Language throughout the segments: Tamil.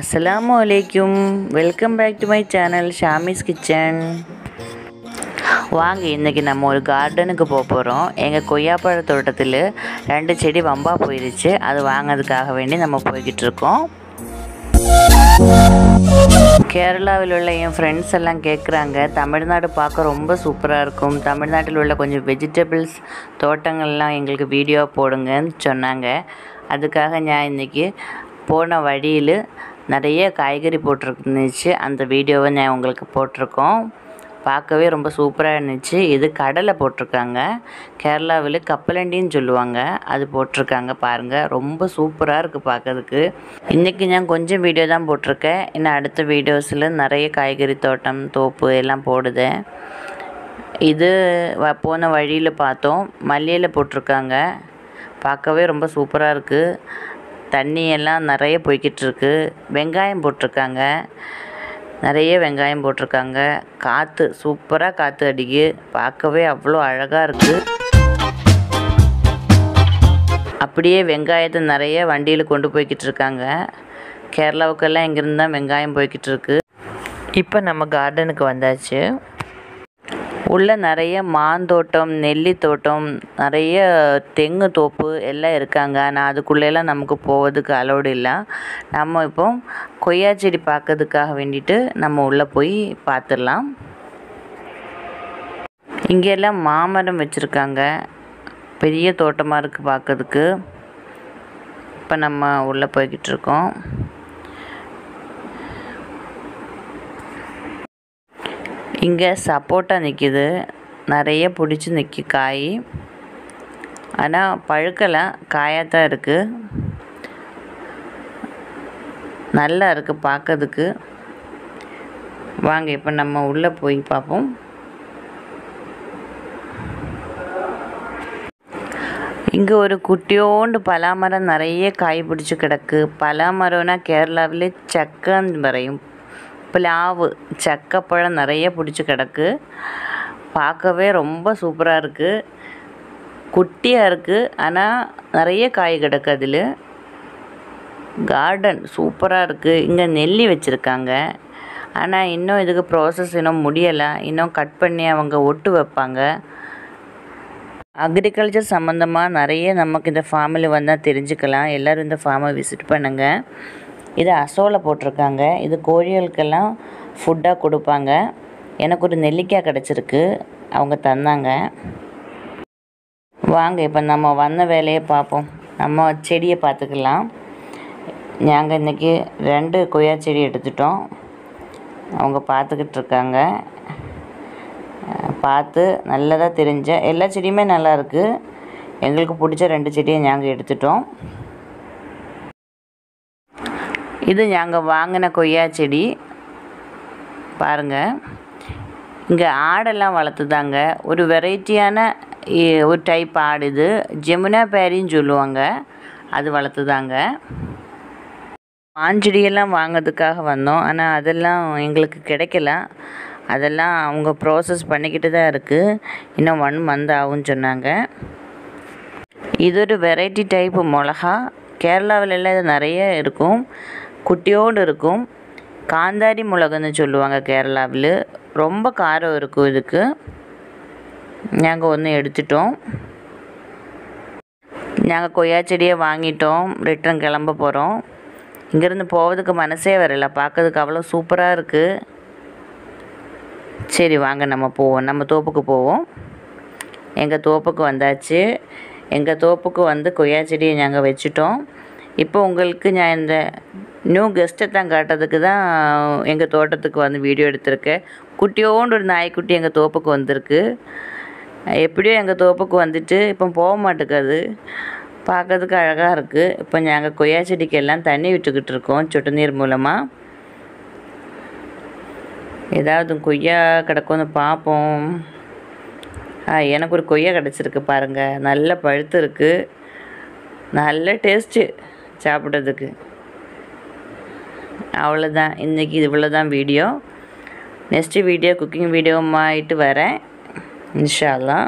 அஸ்ஸலாமு அலைக்கும் welcome back to my channel Shami's kitchen வாங்க இன்றைக்கி நம்ம ஒரு கார்டனுக்கு போக போகிறோம் எங்கள் கொய்யாப்பழ தோட்டத்தில் ரெண்டு செடி வம்பா போயிடுச்சு அது வாங்கிறதுக்காக வேண்டி நம்ம போய்கிட்டு இருக்கோம் கேரளாவில் உள்ள என் ஃப்ரெண்ட்ஸ் எல்லாம் கேட்குறாங்க தமிழ்நாடு பார்க்க ரொம்ப சூப்பராக இருக்கும் தமிழ்நாட்டில் உள்ள கொஞ்சம் வெஜிடபிள்ஸ் தோட்டங்கள்லாம் எங்களுக்கு வீடியோ போடுங்கன்னு சொன்னாங்க அதுக்காக நான் இன்றைக்கி போன வழியில் நிறைய காய்கறி போட்டிருந்துச்சு அந்த வீடியோவை நான் உங்களுக்கு போட்டிருக்கோம் பார்க்கவே ரொம்ப சூப்பராக இருந்துச்சு இது கடலை போட்டிருக்காங்க கேரளாவில் கப்பலண்டின்னு சொல்லுவாங்க அது போட்டிருக்காங்க பாருங்கள் ரொம்ப சூப்பராக இருக்குது பார்க்கறதுக்கு இன்றைக்கி நான் கொஞ்சம் வீடியோ தான் போட்டிருக்கேன் இன்னும் அடுத்த வீடியோஸில் நிறைய காய்கறி தோட்டம் தோப்பு எல்லாம் போடுதேன் இது வ போன வழியில் பார்த்தோம் மல்லியில் போட்டிருக்காங்க பார்க்கவே ரொம்ப சூப்பராக இருக்குது தண்ணி எல்லாம் நிறைய போய்கிட்டு இருக்கு வெங்காயம் போட்டிருக்காங்க நிறைய வெங்காயம் போட்டிருக்காங்க காற்று சூப்பராக காற்று அடிக்கு பார்க்கவே அவ்வளோ அழகாக இருக்குது அப்படியே வெங்காயத்தை நிறைய வண்டியில் கொண்டு போய்கிட்டு இருக்காங்க கேரளாவுக்கெல்லாம் இங்கேருந்து தான் வெங்காயம் போய்கிட்டு இருக்கு இப்போ நம்ம கார்டனுக்கு வந்தாச்சு உள்ள நிறைய மாந்தோட்டம் நெல்லி தோட்டம் நிறைய தெங்கு தோப்பு எல்லாம் இருக்காங்க ஆனால் அதுக்குள்ளெல்லாம் நமக்கு போவதுக்கு அலோடு இல்லை நம்ம இப்போ கொய்யா செடி பார்க்கறதுக்காக வேண்டிட்டு நம்ம உள்ளே போய் பார்த்துடலாம் இங்கெல்லாம் மாமரம் வச்சுருக்காங்க பெரிய தோட்டமாக இருக்குது பார்க்கறதுக்கு இப்போ நம்ம உள்ளே போய்கிட்டு இருக்கோம் இங்கே சப்போட்டா நிற்கிது நிறைய பிடிச்சி நிற்கி காய் ஆனால் பழுக்கலை காயாக தான் இருக்குது நல்லா இருக்குது பார்க்கறதுக்கு வாங்க இப்போ நம்ம உள்ளே போய் பார்ப்போம் இங்கே ஒரு குட்டியோண்டு பலாமரம் நிறைய காய் பிடிச்சி கிடக்கு பலாமரம்னா கேரளாவில் சக்கன்னு வரையும் பிளாவு சக்கப்பழம் நிறைய பிடிச்சி கிடக்கு பார்க்கவே ரொம்ப சூப்பராக இருக்குது குட்டியாக இருக்குது ஆனால் நிறைய காய் கிடக்கு அதில் கார்டன் சூப்பராக இருக்குது இங்கே நெல்லி வச்சுருக்காங்க ஆனால் இன்னும் இதுக்கு ப்ராசஸ் இன்னும் முடியலை இன்னும் கட் பண்ணி அவங்க ஒட்டு வைப்பாங்க அக்ரிகல்ச்சர் சம்மந்தமாக நிறைய நமக்கு இந்த ஃபார்மில் வந்தால் தெரிஞ்சுக்கலாம் எல்லோரும் இந்த ஃபார்மை விசிட் பண்ணுங்கள் இது அசோலை போட்டிருக்காங்க இது கோழிகளுக்கெல்லாம் ஃபுட்டாக கொடுப்பாங்க எனக்கு ஒரு நெல்லிக்காய் கிடச்சிருக்கு அவங்க தந்தாங்க வாங்க இப்போ நம்ம வந்த வேலையை பார்ப்போம் நம்ம செடியை பார்த்துக்கலாம் நாங்கள் இன்றைக்கி ரெண்டு கொய்யா செடி எடுத்துட்டோம் அவங்க பார்த்துக்கிட்டு இருக்காங்க பார்த்து நல்லதாக தெரிஞ்ச எல்லா செடியுமே நல்லா இருக்குது எங்களுக்கு பிடிச்ச ரெண்டு செடியை நாங்கள் எடுத்துட்டோம் இது நாங்கள் வாங்கின கொய்யா செடி பாருங்கள் இங்கே ஆடெல்லாம் வளர்த்துதாங்க ஒரு வெரைட்டியான ஒரு டைப் ஆடு இது ஜெமுனா பேரின்னு சொல்லுவாங்க அது வளர்த்துதாங்க மாஞ்செடியெல்லாம் வாங்கிறதுக்காக வந்தோம் ஆனால் அதெல்லாம் எங்களுக்கு கிடைக்கல அதெல்லாம் அவங்க ப்ராசஸ் பண்ணிக்கிட்டு தான் இருக்குது இன்னும் ஒன் மந்த் ஆகும்னு சொன்னாங்க இது ஒரு வெரைட்டி டைப்பு மிளகா கேரளாவிலெல்லாம் இது நிறைய இருக்கும் குட்டியோடு இருக்கும் காந்தாரி மிளகுன்னு சொல்லுவாங்க கேரளாவில் ரொம்ப காரம் இருக்கும் இதுக்கு நாங்கள் ஒன்று எடுத்துட்டோம் நாங்கள் கொய்யா செடியை வாங்கிட்டோம் ரிட்டன் கிளம்ப போகிறோம் இங்கேருந்து போவதுக்கு மனசே வரல பார்க்கறதுக்கு அவ்வளோ சூப்பராக இருக்குது சரி வாங்க நம்ம போவோம் நம்ம தோப்புக்கு போவோம் எங்கள் தோப்புக்கு வந்தாச்சு எங்கள் தோப்புக்கு வந்து கொய்யா செடியை நாங்கள் வச்சுட்டோம் இப்போ உங்களுக்கு நான் இந்த நியூ கெஸ்ட்டை தான் காட்டுறதுக்கு தான் எங்கள் தோட்டத்துக்கு வந்து வீடியோ எடுத்திருக்கேன் குட்டியோண்டு ஒரு நாய்க்குட்டி எங்கள் தோப்புக்கு வந்திருக்கு எப்படியோ எங்கள் தோப்புக்கு வந்துட்டு இப்போ போக மாட்டேங்குது பார்க்கறதுக்கு அழகாக இருக்குது இப்போ நாங்கள் கொய்யா செடிக்கு எல்லாம் தண்ணி விட்டுக்கிட்டு இருக்கோம் சொட்டு நீர் மூலமாக ஏதாவது கொய்யா கிடக்கும்னு பார்ப்போம் ஆ எனக்கு ஒரு கொய்யா கிடச்சிருக்கு பாருங்கள் நல்ல பழுத்து இருக்குது நல்ல டேஸ்ட்டு சாப்பிட்றதுக்கு அவ்வளோதான் இன்றைக்கி இவ்வளோ தான் வீடியோ நெக்ஸ்ட்டு வீடியோ குக்கிங் வீடியோமாயிட்டு வரேன் இன்ஷால்லா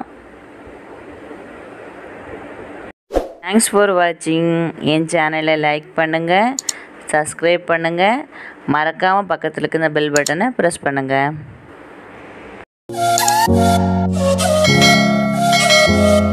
தேங்க்ஸ் ஃபார் வாட்சிங் என் சேனலை லைக் பண்ணுங்கள் சப்ஸ்கிரைப் பண்ணுங்கள் மறக்காமல் பக்கத்தில் இருக்க இந்த பெல் பட்டனை ப்ரெஸ் பண்ணுங்கள்